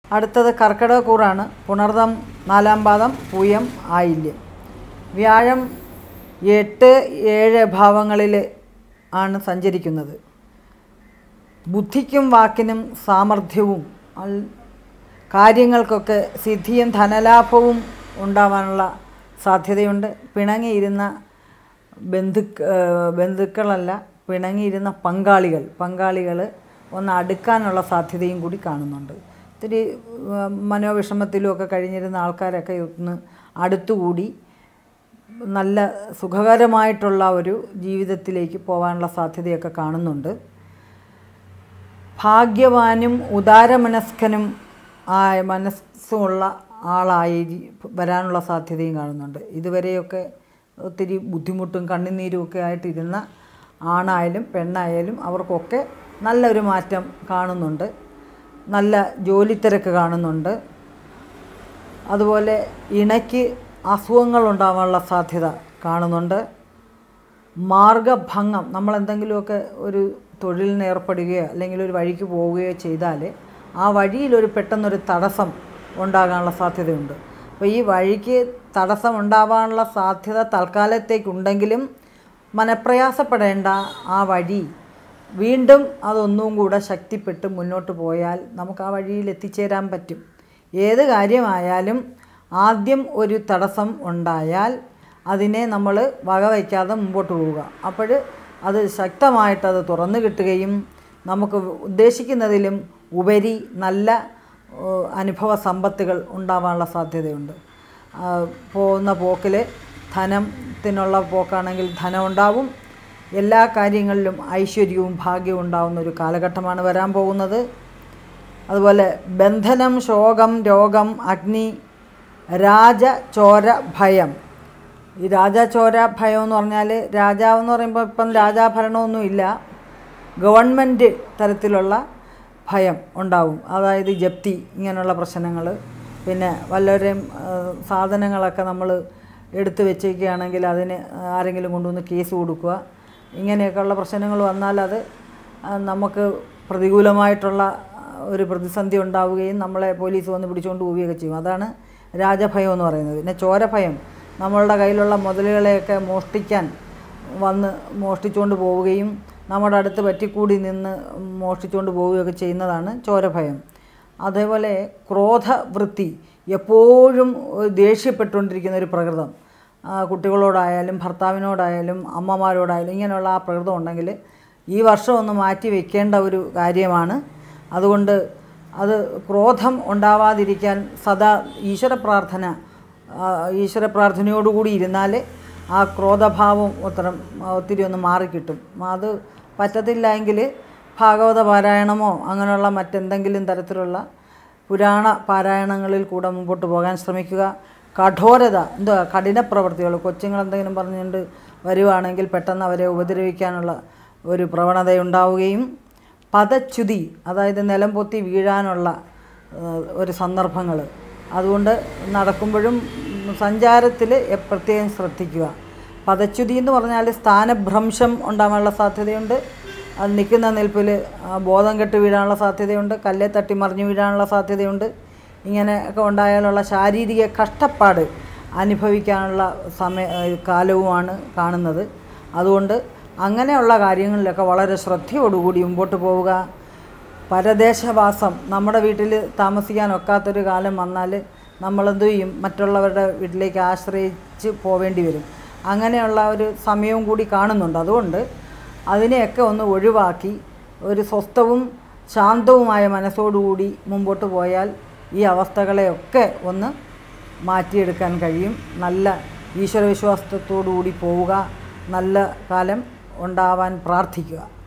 അടുത്തത് കർക്കിടക കൂറാണ് പുണർദം നാലാം പാദം പൂയം ആയില്യം വ്യാഴം എട്ട് ഏഴ് ഭാവങ്ങളിൽ ആണ് സഞ്ചരിക്കുന്നത് ബുദ്ധിക്കും വാക്കിനും സാമർഥ്യവും അൽ- കാര്യങ്ങൾക്കൊക്കെ സിദ്ധിയും ധനലാഭവും ഉണ്ടാവാനുള്ള സാധ്യതയുണ്ട് പിണങ്ങിയിരുന്ന ബന്ധുക്ക ഏഹ് ബന്ധുക്കളല്ല പിണങ്ങിയിരുന്ന പങ്കാളികൾ പങ്കാളികൾ ഒന്ന് അടുക്കാനുള്ള സാധ്യതയും കൂടി കാണുന്നുണ്ട് ഇത്തിരി ഏഹ് മനോവിഷമത്തിലും ഒക്കെ കഴിഞ്ഞിരുന്ന ആൾക്കാരൊക്കെ ഒന്ന് അടുത്തുകൂടി നല്ല സുഖകരമായിട്ടുള്ള ഒരു ജീവിതത്തിലേക്ക് പോകാനുള്ള സാധ്യതയൊക്കെ കാണുന്നുണ്ട് ഭാഗ്യവാനും ഉദാരമനസ്കനും ആയ മനസ്സുമുള്ള ആളായി വരാനുള്ള സാധ്യതയും കാണുന്നുണ്ട് ഇതുവരെയൊക്കെ ഒത്തിരി ബുദ്ധിമുട്ടും കണ്ണുനീരും ഒക്കെ ആയിട്ടിരുന്ന ആണായാലും പെണ്ണായാലും അവർക്കൊക്കെ നല്ലൊരു മാറ്റം കാണുന്നുണ്ട് നല്ല ജോലിത്തിരക്ക് കാണുന്നുണ്ട് അതുപോലെ ഇണയ്ക്ക് അസുഖങ്ങൾ ഉണ്ടാവാനുള്ള സാധ്യത കാണുന്നുണ്ട് മാർഗഭംഗം നമ്മൾ എന്തെങ്കിലുമൊക്കെ ഒരു തൊഴിലിന് ഏർപ്പെടുകയോ അല്ലെങ്കിൽ ഒരു വഴിക്ക് പോവുകയോ ചെയ്താൽ ആ വഴിയിലൊരു പെട്ടെന്നൊരു തടസ്സം ഉണ്ടാകാനുള്ള സാധ്യതയുണ്ട് അപ്പോൾ ഈ വഴിക്ക് തടസ്സം ഉണ്ടാവാനുള്ള സാധ്യത തൽക്കാലത്തേക്കുണ്ടെങ്കിലും മനപ്രയാസപ്പെടേണ്ട ആ വഴി വീണ്ടും അതൊന്നും കൂടെ ശക്തിപ്പെട്ട് മുന്നോട്ട് പോയാൽ നമുക്ക് ആ വഴിയിൽ എത്തിച്ചേരാൻ പറ്റും ഏത് കാര്യമായാലും ആദ്യം ഒരു തടസ്സം ഉണ്ടായാൽ അതിനെ നമ്മൾ വകവയ്ക്കാതെ മുമ്പോട്ട് പോവുക അപ്പോൾ അത് ശക്തമായിട്ടത് തുറന്നു കിട്ടുകയും നമുക്ക് ഉദ്ദേശിക്കുന്നതിലും ഉപരി നല്ല ഏഹ്, അനുഭവ സമ്പത്തുകൾ ഉണ്ടാവാനുള്ള സാധ്യതയുണ്ട് ആ, പോകുന്ന പോക്കിൽ ധനത്തിനുള്ള പോക്കാണെങ്കിൽ ധനം ഉണ്ടാവും എല്ലാ കാര്യങ്ങളിലും ഐശ്വര്യവും ഭാഗ്യവും ഉണ്ടാവുന്ന ഒരു കാലഘട്ടമാണ് വരാൻ പോകുന്നത് അതുപോലെ ബന്ധനം ശോകം രോഗം അഗ്നി രാജ ചോര ഭയം ഈ രാജാചോര ഭയം എന്ന് പറഞ്ഞാൽ രാജാവെന്ന് പറയുമ്പോൾ ഇപ്പം രാജാഭരണമൊന്നും ഇല്ല ഗവൺമെൻറ് തരത്തിലുള്ള ഭയം ഉണ്ടാവും അതായത് ജപ്തി ഇങ്ങനെയുള്ള പ്രശ്നങ്ങൾ പിന്നെ വല്ലവരെയും ആ, സാധനങ്ങളൊക്കെ നമ്മൾ എടുത്തു വെച്ചേക്കുകയാണെങ്കിൽ അതിന് ആരെങ്കിലും കൊണ്ടുവന്ന് കേസ് കൊടുക്കുക ഇങ്ങനെയൊക്കെയുള്ള പ്രശ്നങ്ങൾ വന്നാൽ അത് ആ, നമുക്ക് പ്രതികൂലമായിട്ടുള്ള ഒരു പ്രതിസന്ധി ഉണ്ടാവുകയും നമ്മളെ പോലീസ് വന്ന് പിടിച്ചുകൊണ്ട് പോവുകയൊക്കെ ചെയ്യും അതാണ് രാജഭയം എന്ന് പറയുന്നത് പിന്നെ ചോരഭയം നമ്മളുടെ കയ്യിലുള്ള മുതലുകളെയൊക്കെ മോഷ്ടിക്കാൻ വന്ന് മോഷ്ടിച്ചുകൊണ്ട് പോവുകയും നമ്മുടെ അടുത്ത് പറ്റിക്കൂടി നിന്ന് മോഷ്ടിച്ചുകൊണ്ട് പോവുകയൊക്കെ ചെയ്യുന്നതാണ് ചോരഭയം അതേപോലെ ക്രോധവൃത്തി എപ്പോഴും ഒരു ദേഷ്യപ്പെട്ടുകൊണ്ടിരിക്കുന്ന ഒരു പ്രകൃതം ആ, കുട്ടികളോടായാലും ഭർത്താവിനോടായാലും അമ്മമാരോടായാലും ഇങ്ങനെയുള്ള ആ പ്രകൃതം ഉണ്ടെങ്കിൽ ഈ വർഷം ഒന്ന് മാറ്റി വെക്കേണ്ട ഒരു കാര്യമാണ് അതുകൊണ്ട് അത് ക്രോധം ഉണ്ടാവാതിരിക്കാൻ സദാ ഈശ്വര പ്രാർത്ഥന ആ, ഈശ്വര പ്രാർത്ഥനയോടുകൂടി ഇരുന്നാൽ ആ ക്രോധഭാവം ഉത്തരം ഒത്തിരി ഒന്ന് മാറിക്കിട്ടും അത് പറ്റത്തില്ല എങ്കിൽ ഭാഗവത പാരായണമോ അങ്ങനെയുള്ള മറ്റെന്തെങ്കിലും തരത്തിലുള്ള പുരാണ പാരായണങ്ങളിൽ കൂടെ മുമ്പോട്ട് പോകാൻ ശ്രമിക്കുക കഠോരത എന്തുവാ കഠിന പ്രവൃത്തികൾ കൊച്ചുങ്ങൾ എന്തെങ്കിലും പറഞ്ഞുകൊണ്ട് വരുവാണെങ്കിൽ പെട്ടെന്ന് അവരെ ഉപദ്രവിക്കാനുള്ള ഒരു പ്രവണതയുണ്ടാവുകയും പദച്യുതി അതായത് നിലം പൊത്തി വീഴാനുള്ള ഏഹ്, ഒരു സന്ദർഭങ്ങൾ അതുകൊണ്ട് നടക്കുമ്പോഴും സഞ്ചാരത്തിൽ പ്രത്യേകം ശ്രദ്ധിക്കുക പദച്യുതി എന്ന് പറഞ്ഞാൽ സ്ഥാനഭ്രംശം ഉണ്ടാകാനുള്ള സാധ്യതയുണ്ട് അത് നിൽക്കുന്ന നിൽപ്പിൽ ബോധം കെട്ട് വീഴാനുള്ള സാധ്യതയുണ്ട് കല്ലെ തട്ടി മറിഞ്ഞു വീഴാനുള്ള സാധ്യതയുണ്ട് ഇങ്ങനെയൊക്കെ ഉണ്ടായാലുള്ള ശാരീരിക കഷ്ടപ്പാട് അനുഭവിക്കാനുള്ള സമയ ഏഹ് കാലവുമാണ് കാണുന്നത് അതുകൊണ്ട് അങ്ങനെയുള്ള കാര്യങ്ങളിലൊക്കെ വളരെ ശ്രദ്ധയോടുകൂടി മുമ്പോട്ട് പോവുക പരദേശവാസം നമ്മുടെ വീട്ടിൽ താമസിക്കാൻ ഒക്കാത്തൊരു കാലം വന്നാൽ നമ്മളെന്ത് ചെയ്യും മറ്റുള്ളവരുടെ വീട്ടിലേക്ക് ആശ്രയിച്ച് പോവേണ്ടി വരും അങ്ങനെയുള്ള ഒരു സമയവും കൂടി കാണുന്നുണ്ട് അതുകൊണ്ട് അതിനെയൊക്കെ ഒന്ന് ഒഴിവാക്കി ഒരു സ്വസ്ഥവും ശാന്തവുമായ മനസ്സോടുകൂടി മുമ്പോട്ട് പോയാൽ ഈ അവസ്ഥകളെയൊക്കെ ഒന്ന് മാറ്റിയെടുക്കാൻ കഴിയും നല്ല ഈശ്വരവിശ്വാസത്തോടു കൂടി പോവുക നല്ല കാലം ഉണ്ടാവാൻ പ്രാർത്ഥിക്കുക